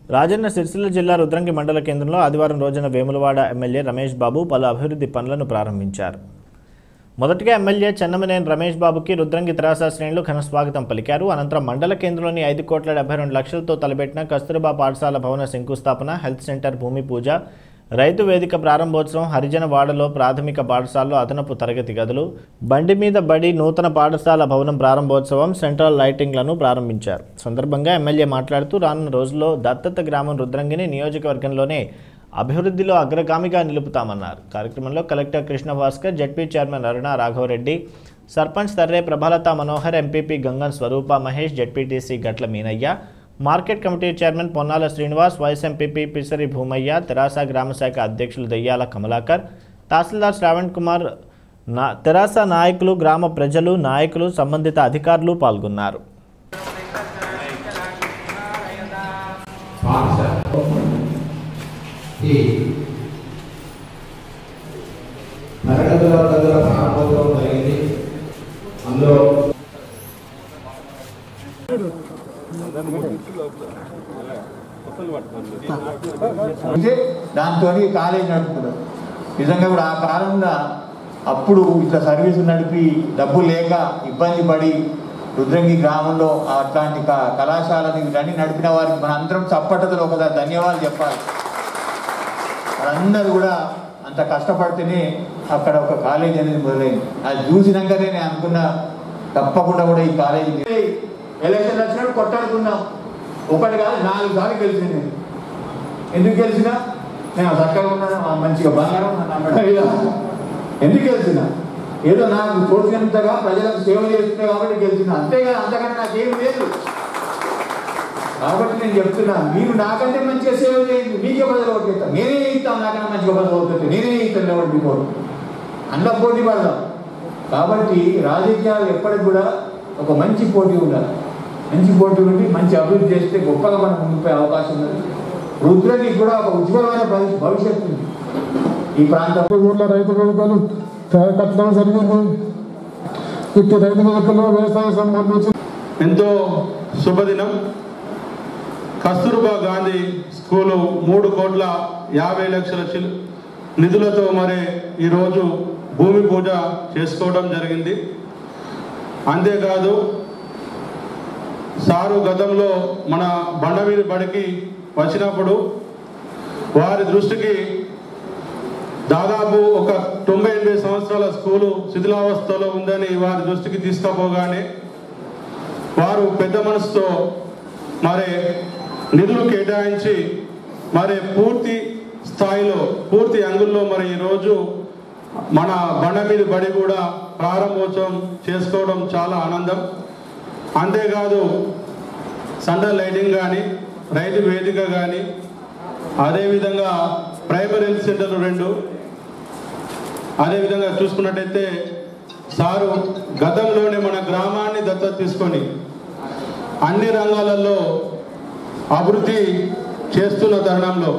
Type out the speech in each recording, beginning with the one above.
రాజన్న సిరిసిల్ల జిల్లా రుద్రంగి మండల కేంద్రంలో ఆదివారం రోజున వేములవాడ ఎమ్మెల్యే రమేష్ బాబు పలు అభివృద్ధి పనులను ప్రారంభించారు మొదటగా ఎమ్మెల్యే చెన్నమనేని రమేష్ బాబుకి రుద్రంగి తెరాస శ్రేణులు ఘన స్వాగతం పలికారు అనంతరం మండల కేంద్రంలోని ఐదు కోట్ల డెబ్బై రెండు లక్షలతో తలపెట్టిన కస్తూర్బా పాఠశాల భవన శంకుస్థాపన హెల్త్ సెంటర్ భూమి పూజ రైతు వేదిక ప్రారంభోత్సవం హరిజన వాడలో ప్రాథమిక పాఠశాలలో అదనపు తరగతి గదులు బండి మీద బడి నూతన పాఠశాల భవనం ప్రారంభోత్సవం సెంట్రల్ లైటింగ్లను ప్రారంభించారు సందర్భంగా ఎమ్మెల్యే మాట్లాడుతూ రానున్న రోజుల్లో దత్తత గ్రామం రుద్రంగిని నియోజకవర్గంలోనే అభివృద్ధిలో అగ్రగామిగా నిలుపుతామన్నారు కార్యక్రమంలో collector Krishna Bhaskar ZP chairman Aruna Raghavareddy sarpanch Tarre Prabhalatha Manohar MPP Gangan Swarupa Mahesh ZPTC Gatla Meenaiah market committee chairman Ponnala Srinivas vice MPP Pisari Bhumaiah Terasa గ్రామశాఖ అధ్యక్షులు దెయ్యాల కమలాకర్ తహసీల్దార్ శ్రావణ్ కుమార్ నా తెరాస నాయకులు గ్రామ ప్రజలు నాయకులు సంబంధిత అధికారులు పాల్గొన్నారు ఈ తరగతుల గదుల ప్రారంభోత్సవం జరిగింది అందులో అంటే దాంతో కాలేజ్ నడుపుతున్నారు నిజంగా కూడా ఆ కాలంలో అప్పుడు ఇట్లా సర్వీసు నడిపి డబ్బు లేక ఇబ్బంది పడి రుద్రంగి గ్రామంలో అట్లాంటి క- కళాశాలని ఇవన్నీ నడిపిన వారికి మన అందరం చప్పటతో ఒకసారి ధన్యవాదాలు చెప్పాలి వాళ్ళందరూ కూడా అంత కష్టపడితేనే అక్కడ ఒక కాలేజ్ అనేది మొదలైంది అది చూసినాకనే నేను అనుకున్నా తప్పకుండా కూడా ఈ కాలేజీ ఎలక్షన్ వచ్చినప్పుడు కొట్టాడుకున్నాం ఒకటి కాదు నాలుగు సార్లు గెలిచింది నేను. ఎందుకు గెలిచినా నేను చక్కగా ఉన్నాను ఆ మంచిగా బంగారం నా మెడ మీద. ఎందుకు గెలిచినా ఏదో నాకు తోచినంతగా ప్రజలకు సేవ చేస్తున్నా కాబట్టి గెలిచిన అంతేగా అంతకంటే నాకేం లేదు కాబట్టి నేను చెప్తున్నా మీరు నాకంటే మంచిగా సేవ చేయండి మీకే బదులు ఓటేస్తాను నేనే ఇస్తాను నాకన్నా మంచిగా బదులు ఓటేస్తాను నేనే ఇస్తాను ఎవరు బిఫోర్ అందులో పోటీ పడదాం కాబట్టి రాజకీయాలు ఎప్పటికి కూడా ఒక మంచి పోటీ ఉండాలి మంచి పోటీ ఉండి మంచి అభివృద్ధి చేస్తే గొప్పగా మనం ముందుపోయే అవకాశం ఉంది రుద్రకి కూడా ఒక ఉజ్వలమైన భవి- భవిష్యత్తు ఉంది ఈ ప్రాంతం ఊర్లో రైతు వేదికలు కట్టడం జరిగింది ఇట్టి రైతు వేదికల్లో వ్యవసాయ సంబంధించి ఎంతో శుభదినం కస్తూర్బా గాంధీ స్కూలు మూడు కోట్ల యాభై లక్షల చిల్- నిధులతో మరి ఈరోజు భూమి పూజ చేసుకోవడం జరిగింది అంతేకాదు సారు గతంలో మన బండవీరి బడికి వచ్చినప్పుడు వారి దృష్టికి దాదాపు ఒక తొంభై ఎనభై సంవత్సరాల స్కూలు శిథిలావస్థలో ఉందని వారి దృష్టికి తీసుకుపోగానే వారు పెద్ద మనసుతో మరి నిధులు కేటాయించి మరి పూర్తి స్థాయిలో పూర్తి అంగుల్లో మరి ఈరోజు మన బండ మీద బడి కూడా ప్రారంభోత్సవం చేసుకోవడం చాలా ఆనందం అంతేకాదు సండర్ లైటింగ్ కానీ రైతు వేదిక కానీ అదేవిధంగా ప్రైమరీ హెల్త్ సెంటర్లు రెండు అదేవిధంగా చూసుకున్నట్టయితే సారు గతంలోనే మన గ్రామాన్ని దత్తత తీసుకొని అన్ని రంగాలలో అభివృద్ధి చేస్తున్న తరుణంలో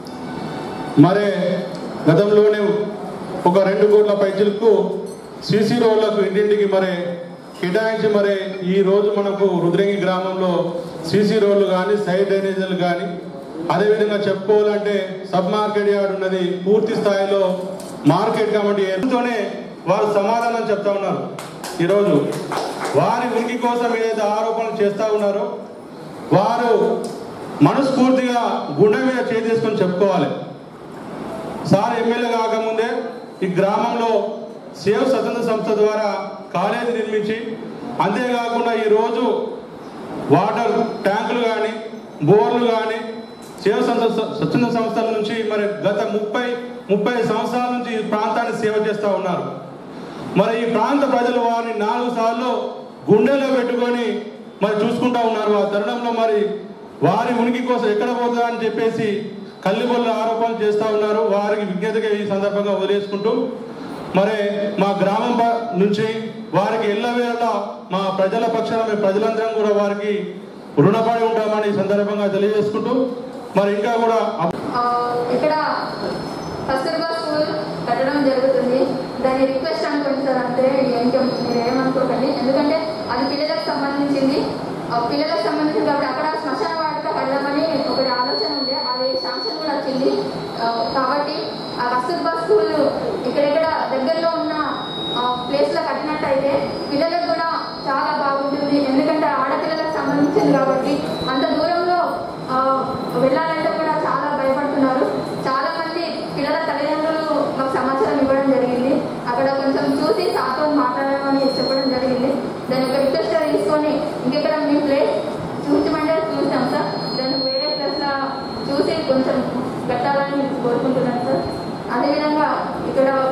మరే గతంలోనే ఒక రెండు కోట్ల పైచులకు సీసీ రోడ్లకు ఇంటింటికి మరి కేటాయించి మరి ఈ రోజు మనకు రుద్రంగి గ్రామంలో సీసీ రోడ్లు కానీ సైడ్ డ్రైనేజీలు కానీ అదేవిధంగా చెప్పుకోవాలంటే సబ్ మార్కెట్ యార్డ్ ఉన్నది పూర్తి స్థాయిలో మార్కెట్ కమిటీ ఎంతోనే వారు సమాధానం చెప్తా ఉన్నారు ఈరోజు వారి ఉనికి కోసం ఏదైతే ఆరోపణలు చేస్తా ఉన్నారో వారు మనస్ఫూర్తిగా గుండె మీద చేసుకొని చెప్పుకోవాలి సార్ ఎమ్మెల్యే కాకముందే ఈ గ్రామంలో సేవ్ స్వతంత్ర సంస్థ ద్వారా కాలేజీ నిర్మించి అంతేకాకుండా ఈరోజు వాటర్ ట్యాంకులు కానీ బోర్లు కానీ సేవ సంస్థ స్వచ్ఛంద సంస్థల నుంచి మరి గత ముప్పై ముప్పై సంవత్సరాల నుంచి ఈ ప్రాంతాన్ని సేవ చేస్తూ ఉన్నారు మరి ఈ ప్రాంత ప్రజలు వారిని నాలుగు సార్లు గుండెలో పెట్టుకొని మరి చూసుకుంటా ఉన్నారు ఆ తరుణంలో మరి వారి ఉనికి కోసం ఎక్కడ పోతుందా అని చెప్పేసి కల్లిబొల్ల ఆరోపణలు చేస్తూ ఉన్నారు వారికి విజ్ఞతగా ఈ సందర్భంగా వదిలేసుకుంటూ మరి మా గ్రామం ప- నుంచి వారికి ఎల్లవేళలా మా ప్రజల పక్షాన మేము ప్రజలందరం కూడా వారికి రుణపడి ఉంటామని ఈ సందర్భంగా తెలియజేసుకుంటూ మరి ఇంకా కూడా అప్- ఆ, ఇక్కడ కస్తూర్బా స్కూల్ కట్టడం జరుగుతుంది దాని రిక్వెస్ట్ అనుకోండి సార్ అంటే ఏంటో మీరు ఏమనుకోకండి ఎందుకంటే అది పిల్లలకు సంబంధించింది ఆ పిల్లలకు సంబంధించింది కాబట్టి అక్కడ శ్మశాన వాటిక కడదామని ఒకటి ఆలోచన ఉంది ఆ, కాబట్టి ఆ కస్తూర్బా స్కూల్ ఇక్కడెక్కడ దగ్గరలో ఉన్న ప్లేస్లో కట్టినట్టయితే పిల్లలకు కూడా చాలా బాగుంటుంది ఎందుకంటే ఆడపిల్లలకు సంబంధించింది కాబట్టి అంత దూరంలో ఆ, వెళ్ళాలంటే కూడా చాలా భయపడుతున్నారు చాలా మంది పిల్లల తల్లిదండ్రులు మాకు సమాచారం ఇవ్వడం జరిగింది అక్కడ కొంచెం చూసి సార్తో మాట్లాడమని చెప్పడం జరిగింది దాని ఒక రిక్వెస్ట్ తీసుకొని ఇంకెక్కడ మీ ప్లేస్ చూపించమంటే చూసాం సార్ దాన్ని వేరే ప్లేస్లో చూసి కొంచెం పెట్టాలని కోరుకుంటున్నాను సార్ అదేవిధంగా ఇక్కడ